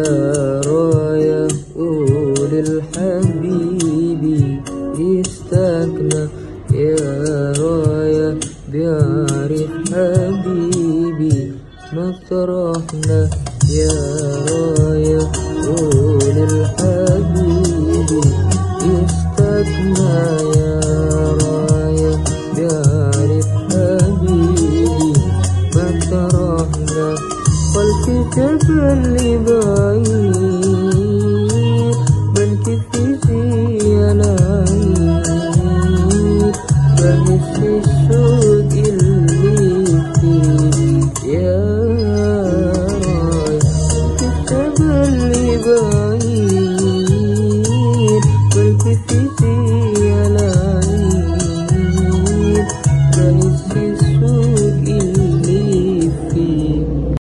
راية قول الحبيبي يستكنى يا راية بيعرف حبيبي مطرحنا يا راية قول الحبيبي يستكنى يا راية بيعرف حبيبي مطرحنا والكتاب اللي بعيد